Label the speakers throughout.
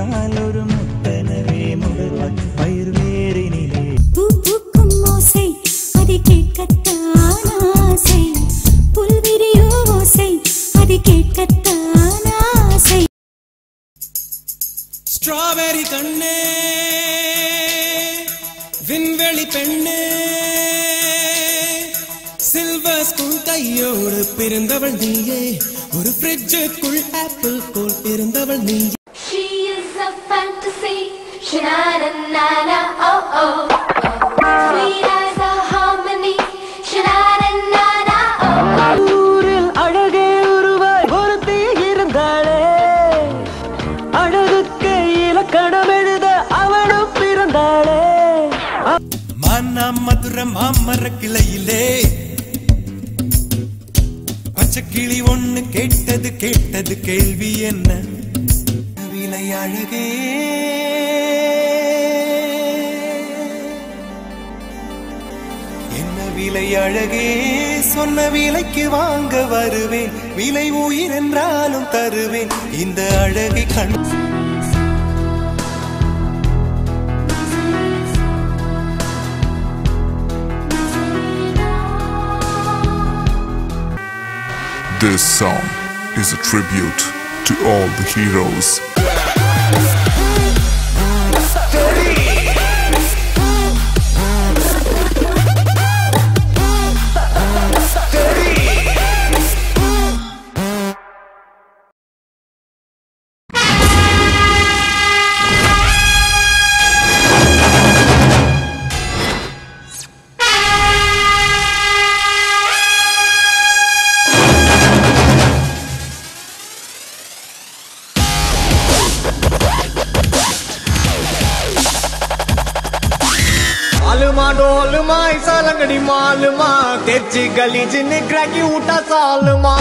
Speaker 1: முன்னால் ஒரு முத்தனவே முதல்வன் பயிர்வேறினிலே
Speaker 2: பூ பூக்கும் ஓசை அது கேட்கத்தான் ஆசை புல்விரியோ ஓசை அது கேட்கத்தான் ஆசை
Speaker 3: ஸ்ட்ராபெரி கண்ணே விண்வெளி பெண்ணே சில்வர் ஸ்பூன் கையோடு பிறந்தவள் நீயே ஒரு ஃப்ரிட்ஜுக்குள் ஆப்பிள் போல் இருந்தவள் நீ
Speaker 4: She is a fantasy. Shanana, oh oh. Sweet as a harmony. Shanana, oh oh.
Speaker 5: ஊரில் அழகே உருவாய் ஒருத்தி இருந்தாளே அழகுக்கு இலக்கணம் எழுத அவளும் பிறந்தாளே
Speaker 3: மானா மதுர மாமர கிளையிலே பச்சை கிளி ஒண்ணு கேட்டது கேட்டது கேள்வி என்ன விலை அழகே என்ன விலை அழகே சொன்ன விலைக்கு வாங்க வருவேன் விலை உயிர் என்றாலும் தருவேன் இந்த அழகை கண்
Speaker 6: This song is a tribute to all the heroes.
Speaker 5: आलमा Dolma ऐसा लंगड़ी मालमा तेची गली जिन्हें क्रैकी उठा सालमा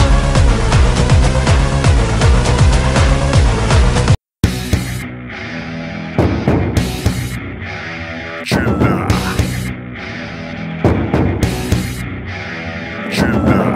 Speaker 6: Chilla. Chilla.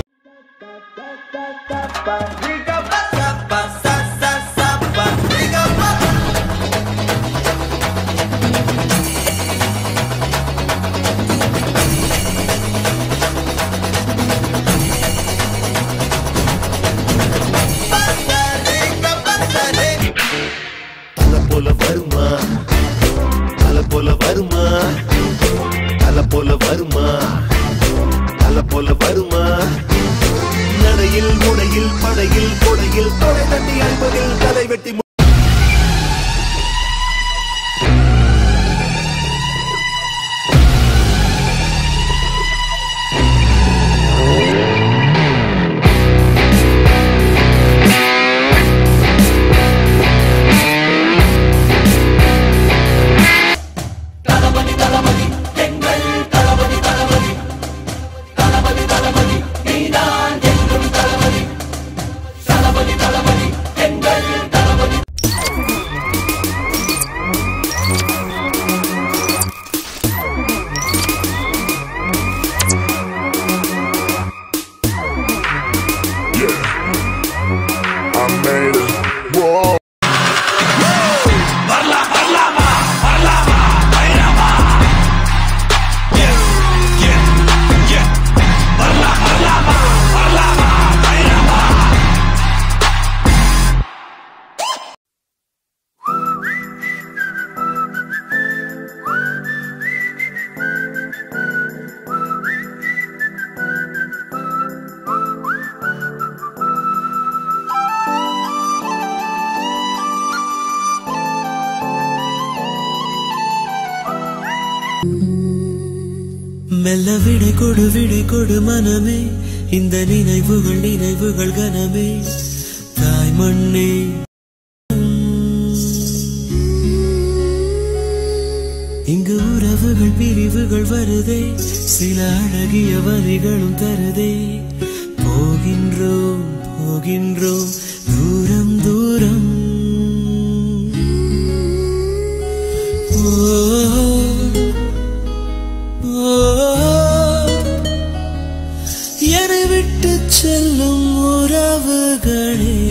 Speaker 7: அல போல வருமா அல போல வருமா அல போல வருமா அல போல வருமா நடையில் முடையில் படையில் கொடையில் தொடை தட்டி அன்பதில் தலை வெட்டி மு- I made it. Whoa.
Speaker 3: மெல்ல விடை கொடு விடை கொடு மனமே இந்த நினைவுகள் நினைவுகள் கனமே தாய் மண்ணே இங்கு உறவுகள் பிரிவுகள் வருதே சில அழகிய வரிகளும் தருதே போகின்றோம் போகின்றோம் தூரம் தூரம் ஓ என்னை விட்டு செல்லும் உறவுகளே